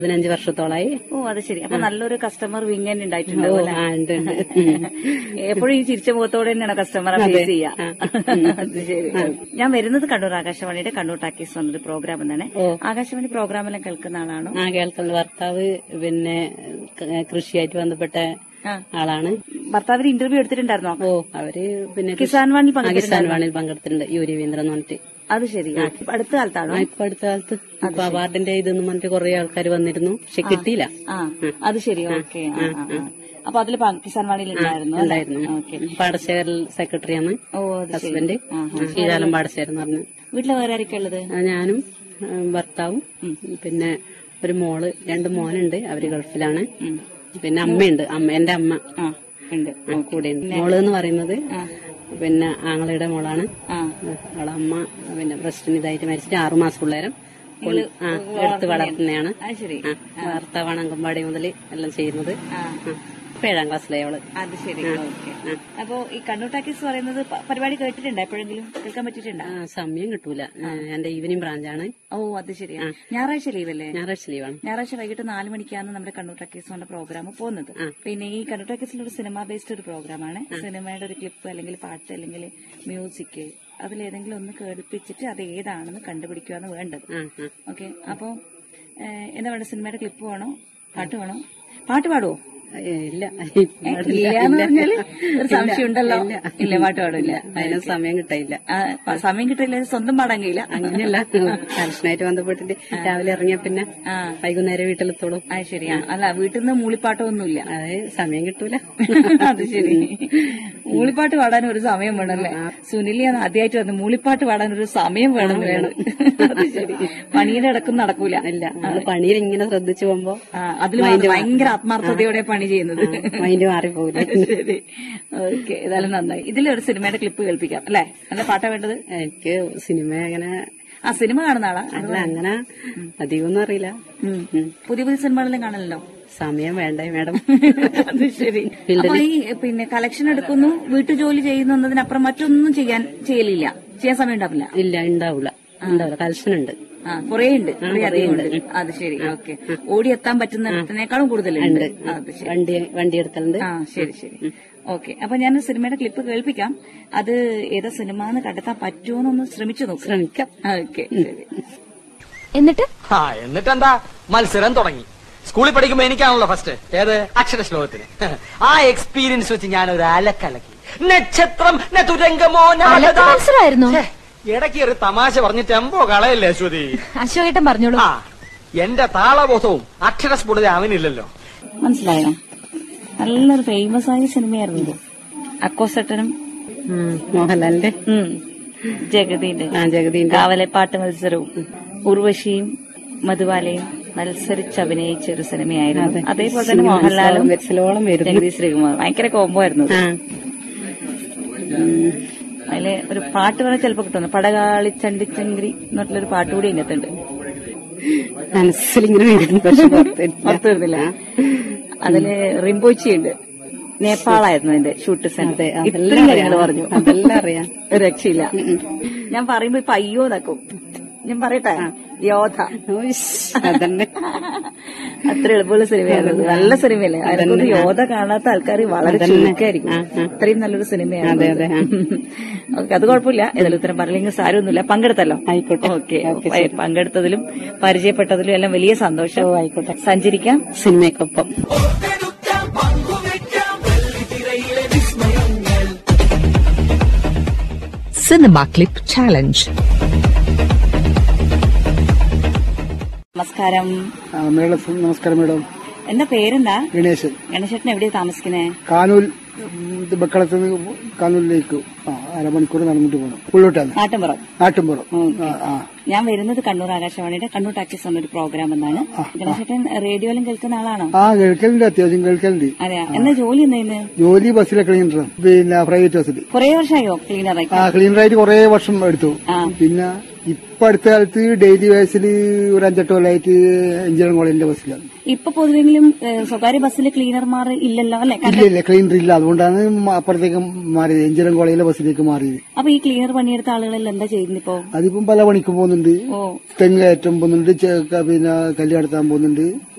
പതിനഞ്ച് വർഷത്തോളായി ഓ അത് ശരി അപ്പൊ നല്ലൊരു കസ്റ്റമർ വിങ്ങൻ ഉണ്ടായിട്ടുണ്ട് ഓ, അല്ലേ? ആ, ഉണ്ട്, ഉണ്ട്. എപ്പോഴും ഈ ചിരിച്ച മുഖത്തോടെ തന്നെയാണ് കസ്റ്റമറെ ഫേസ് ചെയ്യാ അത് ശരി ഞാൻ വരുന്നത് കണ്ണൂർ ആകാശവാണിയുടെ കണ്ണൂർ ടാക്കീസ് എന്നൊരു പ്രോഗ്രാം എന്നാണ് ഓ. ആകാശവാണി പ്രോഗ്രാമെല്ലാം കേൾക്കുന്ന ആളാണോ ആ കേൾക്കുന്ന ഭർത്താവ് പിന്നെ ക- കൃഷിയായിട്ട് ബന്ധപ്പെട്ട ആ. ആളാണ് ഭർത്താവിന് ഇന്റർവ്യൂ എടുത്തിട്ടുണ്ടായിരുന്നോ ഓ അവര് പിന്നെ കിസാൻ വാണിൽ ആ, കിസാൻ പങ്കെടുത്തിട്ടുണ്ടായിരുന്നോ? വാണിൽ പങ്കെടുത്തിട്ടുണ്ട് യു രവീന്ദ്രൻ എന്ന് പറഞ്ഞിട്ട് അത് ശരി അടുത്ത കാലത്താണോ ആ, ഇപ്പൊ അടുത്ത കാലത്ത് ഇപ്പൊ അവാർഡിന്റെ ഇതെന്ന് പറഞ്ഞിട്ട് കുറെ ആൾക്കാർ വന്നിരുന്നു പക്ഷെ കിട്ടിയില്ല ആ അത് ശരി ഓക്കെ അപ്പൊ അതില് പ- കിസാൻ വാണിയിൽ ഉണ്ടായിരുന്നു അല്ലേ? ഉണ്ടായിരുന്നു ഓക്കെ പാടശേഖരൽ സെക്രട്ടറിയാണ് ഓ അത് ശരി ഹസ്ബൻഡ് ശ്രീകാലം പാടശേഖരൻ എന്ന് പറഞ്ഞു വീട്ടിലെ വേറെ ആരൊക്കെ ഉള്ളത് ആ, ഞാനും ആ, ഭർത്താവും പിന്നെ ഒരു മോള് രണ്ട് മോനുണ്ട് അവര് ഗൾഫിലാണ് പിന്നെ അമ്മയുണ്ട് അമ്മ എന്റെ അമ്മ ആ ഉണ്ട് ആ, കൂടെയുണ്ട് മോള് എന്ന് പറയുന്നത് പിന്നെ ആങ്ങളയുടെ മോളാണ് ആ അവളെ അമ്മ പിന്നെ പ്രശ്നം ഇതായിട്ട് മരിച്ചിട്ട് ആറു മാസം പിള്ളേരം കൊണ്ട് ആ എടുത്ത് വളർത്തുന്നതാണ് അത് ശരി ആ, ഭർത്താവാണ് അംഗൻവാടി മുതൽ എല്ലാം ചെയ്യുന്നത് ആ ആ, ഇപ്പൊ ഏഴാം ക്ലാസ്സിലെ അവള് അത് ശരി ഓക്കെ അപ്പോ ഈ കണ്ണൂർ ടാക്കീസ് പറയുന്നത് പ- പരിപാടി കേട്ടിട്ടുണ്ടോ എപ്പോഴെങ്കിലും കേൾക്കാൻ പറ്റിയിട്ടുണ്ടോ ആ, സമയം കിട്ടൂല ആ, എന്റെ ഈവനിങ് ബ്രാഞ്ചാണ് ഓ അത് ശരിയാ ഞായറാഴ്ച ലീവല്ലേ ഞായറാഴ്ച ലീവാണ് ഞായറാഴ്ച വൈകിട്ട് നാല് മണിക്കാണ് നമ്മുടെ കണ്ണൂർ ടാക്കീസിന്റെ പ്രോഗ്രാം പോകുന്നത് പിന്നെ ഈ കണ്ണൂർ ടാക്കീസിൽ ഒരു സിനിമ ബേസ്ഡ് ഒരു പ്രോഗ്രാമാണ് സിനിമയുടെ ഒരു ക്ലിപ്പ് അല്ലെങ്കിൽ പാട്ട് അല്ലെങ്കിൽ മ്യൂസിക് അതിലേതെങ്കിലും ഒന്ന് കേൾപ്പിച്ചിട്ട് അത് ഏതാണെന്ന് കണ്ടുപിടിക്കുകയാണ് വേണ്ടത് ആ, ആ. ഓക്കെ അപ്പോ ഏഹ്, എന്താ വേണ്ട സിനിമയുടെ ക്ലിപ്പ് വേണോ പാട്ട് വേണോ പാട്ട് പാടുവോ ഏ, ഇല്ല ഇല്ലാന്ന് പറഞ്ഞാല് ഒരു സംശയം ഉണ്ടല്ലോ ഇല്ല പാട്ട് പാടില്ല അതിന് സമയം കിട്ടില്ല ആ, പ- സമയം കിട്ടില്ല സ്വന്തം പാടാൻ കഴിയില്ല അങ്ങനെയല്ല കലക്ഷനായിട്ട് ബന്ധപ്പെട്ടിട്ട് രാവിലെ ഇറങ്ങിയ പിന്നെ ആ. വൈകുന്നേരം വീട്ടിലെത്തോളൂ ആ ശരിയാ അല്ല വീട്ടിൽ നിന്ന് മൂളിപ്പാട്ടോ ഒന്നുമില്ല അത് സമയം കിട്ടൂല അത് ശരി മൂളിപ്പാട്ട് പാടാൻ ഒരു സമയം വേണമല്ലേ സുനിലിയാണ് ആദ്യമായിട്ട് വന്ന് മൂളിപ്പാട്ട് പാടാൻ ഒരു സമയം വേണം വേണം അത് ശരി പണിയുടെ ഇടക്കും നടക്കൂല ഇല്ല നമ്മള് പണിയിൽ ഇങ്ങനെ ശ്രദ്ധിച്ചു പോകുമ്പോ ആ, അതിൽ ഭയങ്കര ആത്മാർത്ഥതയോടെ പണി ചെയ്യുന്നത് മൈൻഡ് മാറിപ്പോകില്ല ശരി ഓക്കെ ഏതായാലും നന്നായി ഇതിലൊരു സിനിമയുടെ ക്ലിപ്പ് കേൾപ്പിക്കാം അല്ലേ നല്ല പാട്ടാ വേണ്ടത് എനിക്ക് സിനിമ അങ്ങനെ ആ സിനിമ കാണുന്ന ആളാ അല്ല അങ്ങനെ അധികമൊന്നും അറിയില്ല ഉം. ഉം. പുതിയ പുതിയ സിനിമകളെല്ലാം കാണലല്ലോ സമയം വേണ്ടേ മാഡം അത് ശരി അപ്പൊ ഈ പിന്നെ കളക്ഷൻ എടുക്കുന്നു വീട്ടു ജോലി ചെയ്യുന്നു എന്നതിനപ്പുറം മറ്റൊന്നും ചെയ്യാൻ ചെയ്യലില്ല ചെയ്യാൻ സമയം ഉണ്ടാവില്ല ഇല്ല ഉണ്ടാവൂല ഉണ്ടാവില്ല കലക്ഷൻ ഉണ്ട് ആ കുറേ ഉണ്ട് കുറേ അധികം ഉണ്ട് അത് ശരി ഓക്കെ ഓടിയെത്താൻ പറ്റുന്നതിനേക്കാളും കൂടുതലുണ്ട് അത് ശരി വണ്ടി വണ്ടി എടുക്കലുണ്ട് ആ ശരി ശരി ഓക്കെ അപ്പൊ ഞാൻ സിനിമയുടെ ക്ലിപ്പ് കേൾപ്പിക്കാം അത് ഏതാ സിനിമ എന്ന് കണ്ടെത്താൻ പറ്റുമോന്നൊന്ന് ശ്രമിച്ചു നോക്കാം ശ്രമിക്കാം ഓക്കെ ശരി എന്നിട്ട് ആ എന്നിട്ടെന്താ മത്സരം തുടങ്ങി സ്കൂളിൽ പഠിക്കുമ്പോ എനിക്കാണല്ലോ ഫസ്റ്റ് ഏത് അക്ഷര ശ്ലോകത്തിന് ആ എക്സ്പീരിയൻസ് വെച്ച് ഞാൻ ഒരു അലക്കലക്കി നക്ഷത്രം ന തുരങ്കമോ ന അലക്ക് വലതാ. മത്സരമായിരുന്നോ? ഛേ, ഇടയ്ക്ക് ഒരു തമാശ പറഞ്ഞ് ടെമ്പോ കളയല്ലേ അശ്വതി അശോകേട്ടൻ പറഞ്ഞോളൂ ആ എന്റെ താളബോധവും അക്ഷരസ്ഫുടത അവനില്ലല്ലോ മനസ്സിലായോ നല്ലൊരു ഫേമസ് ആയ സിനിമയായിരുന്നു ഇത് അക്കോസട്ടനും ഉം, മോഹൻലാലിന്റെ ഉം, ജഗതിന്റെ ആ ജഗദീന്റെ കാവലപ്പാട്ട് മത്സരവും ഉർവശിയും മധുബാലയും മത്സരിച്ച് അഭിനയിച്ച ഒരു സിനിമയായിരുന്നു അതേപോലെ തന്നെ മോഹൻലാലും വെച്ചിലോളം വരുന്നു ജഗതി ശ്രീകുമാർ ഭയങ്കര കോംബോ ആയിരുന്നു അത്. ആ അതില് ഒരു പാട്ട് വേണം ചിലപ്പോ കിട്ടുന്നു പടകാളി ചണ്ടിച്ചങ്കിരി എന്നിട്ടുള്ളൊരു പാട്ട് കൂടി ഇതിനകത്തുണ്ട് മനസ്സിലിങ്ങനെ വരുന്നു പക്ഷെ പുറത്തില്ല. പുറത്തു വരുന്നില്ല അതില് റിംബോച്ചിയുണ്ട് നേപ്പാളായിരുന്നു അതിന്റെ ഷൂട്ട് സെന്റർ അതെ, അതെല്ലാം ഇത്രയും കാര്യങ്ങൾ അറിയാം. പറഞ്ഞു അതെല്ലാം അറിയാം. ഒരു രക്ഷയില്ല ഞാൻ പറയുമ്പോ ഇപ്പൊ അയ്യോ നക്കും ഞാൻ പറയട്ടെ യോധ ഓയ്സ്, അതന്നെ അത്ര എളുപ്പമുള്ള സിനിമയായിരുന്നു നല്ല സിനിമയല്ലേ അതിനകത്ത് യോധ കാണാത്ത ആൾക്കാർ വളരെ അതന്നെ. ചുരുക്കമായിരിക്കും ആ, ആ. അത്രയും നല്ലൊരു സിനിമയാണ് അതെ, അതെ, ആ. ഓക്കെ അത് കുഴപ്പമില്ല ഏതായാലും ഉത്തരം പറഞ്ഞില്ലെങ്കിൽ സാരമൊന്നുമില്ല പങ്കെടുത്തല്ലോ ആയിക്കോട്ടെ. ഓക്കെ ഓക്കെ, ശരി. പങ്കെടുത്തതിലും പരിചയപ്പെട്ടതിലും എല്ലാം വലിയ സന്തോഷം ഓ, ആയിക്കോട്ടെ. സഞ്ചരിക്കാം സിനിമയ്ക്കൊപ്പം Cinema Clip Challenge. നമസ്കാരം ആ, മേഡം നമസ്കാരം മേഡം എന്റെ പേരെന്താ ഗണേശൻ ഗണേശേട്ടൻ എവിടെയാ താമസിക്കുന്നേ കാനൂൽ ഉം, ഇത് ബക്കളത്ത് നിന്ന് കാനൂലിലേക്ക് ആ അരമണിക്കൂർ നടന്നിട്ട് പോകണം ഉള്ളോട്ടാണ് നാട്ടിൻപുറം നാട്ടുംപുറം ആ, ആ ഞാൻ വരുന്നത് കണ്ണൂർ ആകാശവാണിയുടെ കണ്ണൂർ ടാക്സിസ് എന്നൊരു പ്രോഗ്രാം എന്നാണ് ഗണേശേട്ടൻ റേഡിയോയിലും കേൾക്കുന്ന ആളാണോ ആ കേൾക്കലുണ്ട് അത്യാവശ്യം കേൾക്കലുണ്ട് അതെയാ എന്നാ ജോലി എന്താ ജോലി ബസ്സിലെ ക്ലീനർ പിന്നെ പ്രൈവറ്റ് ബസ്സിൽ കുറെ വർഷമായോ ക്ലീനറായി ആ ക്ലീനറായിട്ട് കുറെ വർഷം എടുത്തു ആ. പിന്നെ ഇപ്പൊ അടുത്ത കാലത്ത് ഡെയിലി ബസ്സിൽ ഒരു അഞ്ചെട്ട് കൊല്ലമായിട്ട് എഞ്ചിനീയറിംഗ് കോളേജിന്റെ ബസ്സിലാണ് ഇപ്പൊ പൊതുവെങ്കിലും ഏഹ്, സ്വകാര്യ ബസ്സിൽ ക്ലീനർമാർ ഇല്ലല്ലോ അല്ലെ ഇല്ല ഇല്ല ക്ലീനർ ഇല്ല അതുകൊണ്ടാണ് മ- അപ്പുറത്തേക്ക് മാറിയത് എഞ്ചിനീയറിംഗ് കോളേജിലെ ബസ്സിലേക്ക് മാറിയത് അപ്പൊ ഈ ക്ലീനർ പണിയെടുത്ത ആളുകളെല്ലാം എന്താ ചെയ്യുന്നത് ഇപ്പോ അതിപ്പം പല പണിക്കും പോകുന്നുണ്ട് ഓ തെങ്ങ് കയറ്റം പോകുന്നുണ്ട് ചെ- ക- പിന്നെ കല്ല് കടത്താൻ പോകുന്നുണ്ട്